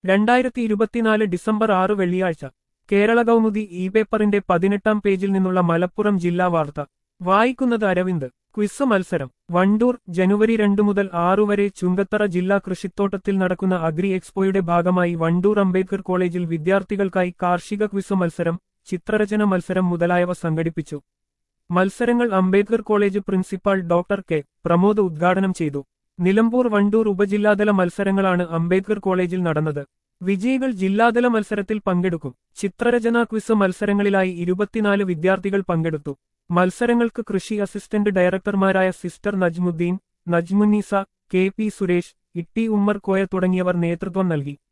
രണ്ടായിരത്തി ഇരുപത്തിനാല് ഡിസംബർ ആറ് വെള്ളിയാഴ്ച കേരള കൗമുദി ഇ പേപ്പറിന്റെ പതിനെട്ടാം പേജിൽ നിന്നുള്ള മലപ്പുറം ജില്ലാ വാർത്ത വായിക്കുന്നത് അരവിന്ദ് ക്വിസ് മത്സരം വണ്ടൂർ ജനുവരി രണ്ടു മുതൽ ആറു വരെ ചുങ്കത്തറ ജില്ലാ കൃഷിത്തോട്ടത്തിൽ നടക്കുന്ന അഗ്രി എക്സ്പോയുടെ ഭാഗമായി വണ്ടൂർ അംബേദ്കർ കോളേജിൽ വിദ്യാർത്ഥികൾക്കായി കാർഷിക ക്വിസ് മത്സരം ചിത്രരചന മത്സരം മുതലായവ സംഘടിപ്പിച്ചു മത്സരങ്ങൾ Ambedkar college principal doctor K Pramod ഉദ്ഘാടനം ചെയ്തു നിലമ്പൂർ വണ്ടൂർ ഉപജില്ലാതല മത്സരങ്ങളാണ് അംബേദ്കർ കോളേജിൽ നടന്നത് വിജയികൾ ജില്ലാതല മത്സരത്തിൽ പങ്കെടുക്കും ചിത്രരചനാ ക്വിസ് മത്സരങ്ങളിലായി ഇരുപത്തിനാല് വിദ്യാർത്ഥികൾ പങ്കെടുത്തു മത്സരങ്ങൾക്ക് കൃഷി അസിസ്റ്റന്റ് ഡയറക്ടർമാരായ sister Najmudheen Najmunnisa K P Suresh Itty Ummer Koya തുടങ്ങിയവർ നേതൃത്വം നൽകി